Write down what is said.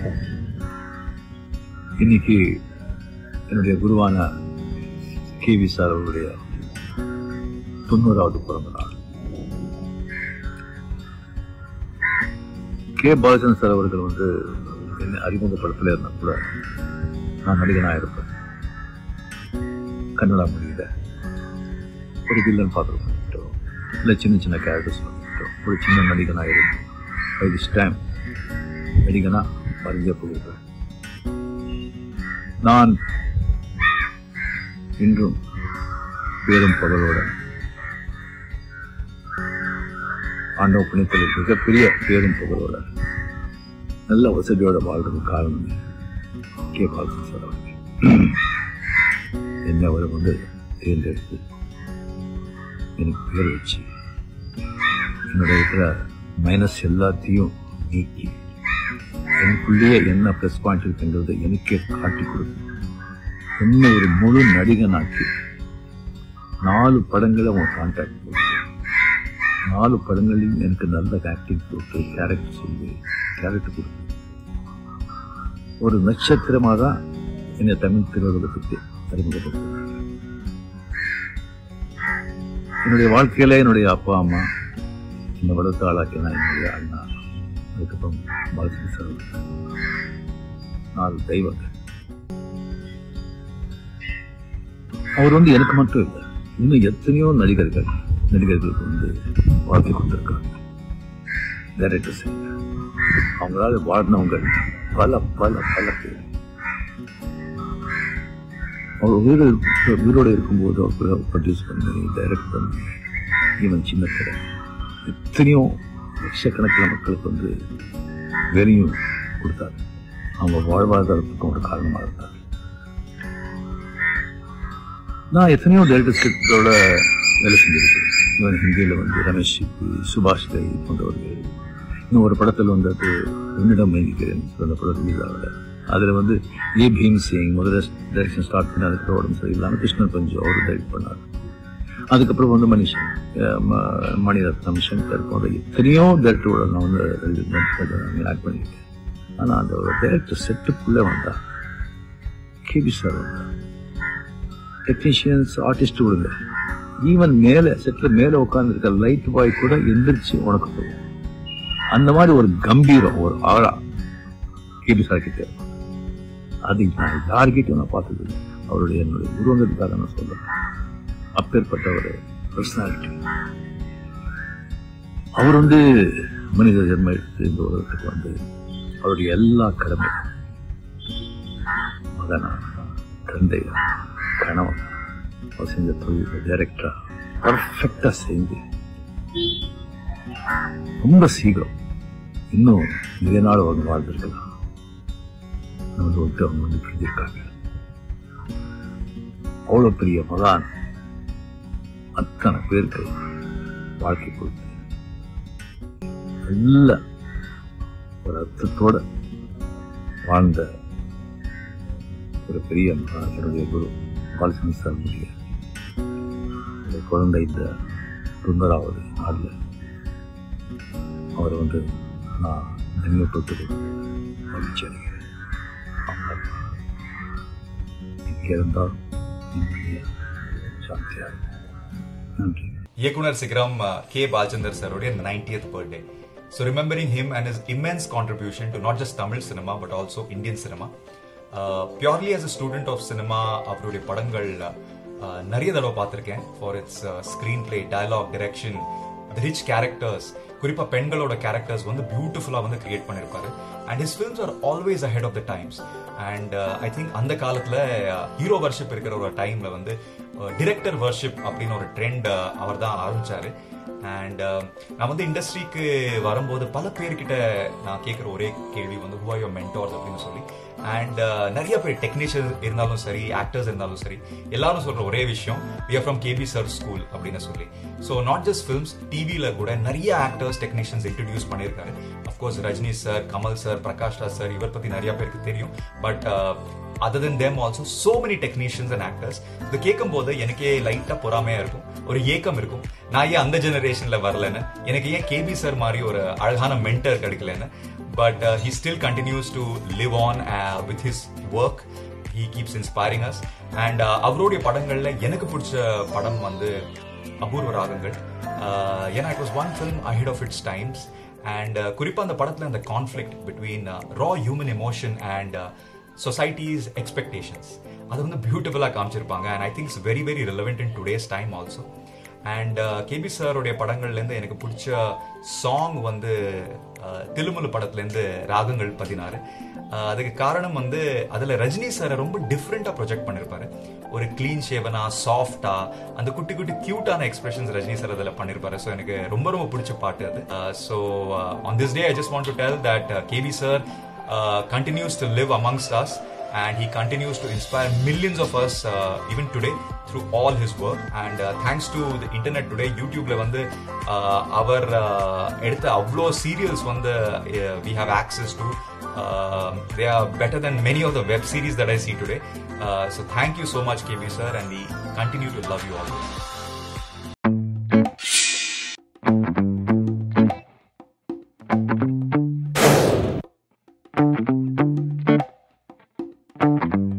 இன்னைக்கு என்னுடைய குருவான கே வி சார் அவருடைய தொண்ணூறாவது பிறந்த நாள் கே பாலச்சந்திரன் சார் அவர்கள் வந்து என்னை அறிமுகப்படுத்தல இருந்தா கூட நான் நடிகனாக இருப்பேன் கன்னடா மொழியில ஒரு வில்லன் பாத்திரம் பண்ணிட்டோம் இல்லை சின்ன சின்ன கேரக்டர்ஸ் பண்ணிட்டோம் ஒரு சின்ன நடிகனாக இருக்கும் பை திஸ் டைம் நடிகனா மறைஞ்ச போகிறேன் நான் இன்றும் பேரும் பகலோட ஆண்டவ புனித்தில் மிகப்பெரிய பேரும் புகழோட நல்ல வசதியோட வாழ்றது காரணம் கே பாலசன் சார் அவர்கள் என்ன அவர் வந்து தேர்ந்தெடுத்து எனக்கு பேர் வச்சு என்னோட இருக்கிற மைனஸ் எல்லாத்தையும் நீக்கி எனக்குள்ளேயே என்ன ப்ளஸ் பாயிண்ட் இருக்குங்கிறத எனக்கே காட்டி கொடுத்து என்ன ஒரு முழு நடிகனாக்கி நாலு படங்களை அவன் கான்டாக்ட் போட்டு நாலு படங்களையும் எனக்கு நல்ல ஆக்டிங் போட்டு கேரக்டர் சொல்லி கேரக்டர் கொடுத்து ஒரு நட்சத்திரமாக தான் என்னை தமிழ் திரையுலகத்துக்கு அறிமுகப்படுத்த என்னுடைய வாழ்க்கையில என்னுடைய அப்பா அம்மா என்னை வளர்த்து ஆளாக்கினா என்னுடைய அண்ணா அதுக்கப்புறம் பாலசிங்க சார் நாலு தெய்வங்கள் அவர் வந்து எனக்கு மட்டும் இல்லை இன்னும் எத்தனையோ நடிகர்கள் நடிகர்களுக்கு வந்து வாழ்க்கை கொடுத்துருக்காங்க டைரக்டர்ஸ் அவங்களால வாழ்ந்தவங்க பல பல பல பேர் அவர் உயிரோடு உயிரோடு இருக்கும்போது அவர் ப்ரொடியூஸ் பண்ணி டைரக்ட் பண்ணி ஈவன் சின்ன திரை எத்தனையோ லட்சக்கணக்கில் மக்களுக்கு வந்து வேலையும் கொடுத்தாரு அவங்க வாழ்வாதாரத்துக்கும் ஒரு காரணமாக இருந்தார் நான் எத்தனையோ டைரக்டர்ஸோட வேலை செஞ்சிருக்கேன் இவன் ஹிந்தியில் வந்து ரமேஷ் சிப்பி சுபாஷ் கை போன்றவர்கள் இன்னும் ஒரு படத்தில் வந்து அது உன்னிடம் மேய்க்கிறேன் அந்த படம் ரிலீஸ் ஆகல அதில் வந்து ஏ பீம் சிங் முதல்ல டைரக்ஷன் ஸ்டார்ட் பண்ணி அதுக்கப்புறம் உடம்பு சரியில்லாமல் கிருஷ்ணன் பஞ்சு அவர் டைரக்ட் பண்ணார் அதுக்கப்புறம் வந்து மணிஷன் ம- மணிரத்னம் சங்கர் போன்ற எத்தனையோ டைரக்டரோட நான் வந்து ஆக்ட் பண்ணியிருக்கேன் ஆனால் அந்த ஒரு டைரக்டர் செட்டுக்குள்ளே வந்தா கேபி சார் வந்தா டெக்னீஷியன்ஸ் ஆர்டிஸ்ட் விடுங்க ஈவன் மேலே செட்டில் மேலே உட்காந்துருக்க லைட் பாய் கூட எந்திரிச்சு உனக்கு போகும் அந்த மாதிரி ஒரு கம்பீரம் ஒரு ஆழா கேபி சார் கிட்ட இருக்கும். அது நான் யார்கிட்டயும் நான் பார்த்தது இல்லை. அவருடைய என்னுடைய உருவங்கத்துக்காக நான் சொல்றேன் அப்பேற்பட்ட ஒரு பர்சனாலிட்டி அவர் வந்து மனித ஜென்மம் எடுத்து இந்த உலகத்துக்கு வந்து அவருடைய எல்லா கடமை மகனா தந்தையா கணவன் அவர் செஞ்ச தொழில் டைரக்டரா பர்ஃபெக்டா செஞ்சு ரொம்ப சீக்கிரம் இன்னும் நிறைய நாள் அவங்க வாழ்ந்திருக்கலாம் நம்ம விட்டு அவங்க வந்து பிரிஞ்சிருக்காங்க அவ்வளோ பெரிய மகான் அத்தனை பேருக்கு வாழ்க்கை கொடுத்து நல்ல ஒரு அர்த்தத்தோட வாழ்ந்த ஒரு பெரிய மகான் என்னுடைய குரு பாலசிங்க சாருடைய இந்த குழந்தை இந்த தொண்ணூறாவது நாளில் அவரை வந்து நான் நினைவுபடுத்துவது மகிழ்ச்சி அடைகிறேன் அவர் இங்கே இருந்தால் நிம்மதியாக சாந்தியாக இருக்கும். நன்றி இயக்குனர் சிகரம் கே பாலச்சந்தர் சருடைய ninetieth birthday so remembering him and is immense contribution to not just Tamil cinema but also Indian cinema purely as a student of cinema அவருடைய படங்கள் uh, நிறைய தடவை பார்த்துருக்கேன் for its screenplay dialogue direction rich characters குறிப்பா பெண்களோட characters வந்து பியூட்டிஃபுல்லா வந்து கிரியேட் பண்ணிருப்பாரு and his films are always ahead of the times and I think அந்த காலத்துல ஹீரோ வர்ஷிப் இருக்கிற ஒரு டைம்ல வந்து டிரெக்டர் வர்ஷிப் அப்படின்னு ஒரு ட்ரெண்ட் அவர் தான் ஆரம்பிச்சாரு அண்ட் நான் வந்து இண்டஸ்ட்ரிக்கு வரும்போது பல பேர்கிட்ட நான் கேட்குற ஒரே கேள்வி வந்து ஹூ ஆர் யோர் மென்டோர்ஸ் அப்படின்னு சொல்லி அண்ட் நிறைய பேர் டெக்னீஷியன் இருந்தாலும் சரி ஆக்டர்ஸ் இருந்தாலும் சரி எல்லாரும் சொல்ற ஒரே விஷயம் we are from K B sir school அப்படின்னு சொல்லி ஸோ நாட் ஜஸ்ட் ஃபிலிம்ஸ் டிவியில் கூட நிறைய ஆக்டர்ஸ் டெக்னீஷியன்ஸ் இன்ட்ரடியூஸ் பண்ணியிருக்காரு of course Rajini sir Kamal sir Prakash Raj sir இவர் பற்றி நிறைய பேருக்கு தெரியும் but other then them also so many technicians and actors இது கேட்கும் போது எனக்கே லைட்டா பொறாமையா இருக்கும் ஒரு ஏக்கம் இருக்கும் நான் ஏன் அந்த ஜெனரேஷன்ல வரலன்னு எனக்கு ஏன் கேபி சார் மாதிரி ஒரு அழகான மென்டர் கிடைக்கலன்னு but uh, he still continues to live on uh, with his work he keeps inspiring us and uh, அவருடைய படங்கள்ல எனக்கு பிடிச்ச படம் வந்து அபூர்வ ராகங்கள் Uh, ஏன்னா it was one film ahead of its times and குறிப்பாக அந்த படத்தில் அந்த conflict between raw human emotion and society's expectations அது வந்து பியூட்டிஃபுல்லாக காமிச்சிருப்பாங்க and I thinks very very relevant in today's time also and K B சாருடைய படங்கள்லேருந்து எனக்கு பிடிச்ச சாங் வந்து திலுமுலு படத்துலேருந்து ராகங்கள் பதினாறு அதுக்கு காரணம் வந்து அதில் ரஜினி சாரை ரொம்ப டிஃப்ரெண்ட்டாக ப்ரொஜெக்ட் பண்ணியிருப்பாரு ஒரு க்ளீன் ஷேவனா சாஃப்டா அந்த குட்டி குட்டி க்யூட்டான எக்ஸ்பிரஷன்ஸ் ரஜினி சார் அதில் பண்ணியிருப்பாரு ஸோ எனக்கு ரொம்ப ரொம்ப பிடிச்ச பாட்டு அது so on this day I just want to tell that K B sir continues to live amongst us and he continues to inspire millions of us uh, even today through all his work and uh, thanks to the internet today யூடியூப்ல வந்து uh, அவர் uh, எடுத்த அவ்வளோ serials வந்து uh, we have access to uh, they are better than many of the web series that I see today uh, so thank you so much KB sir and we continue to love you always thank you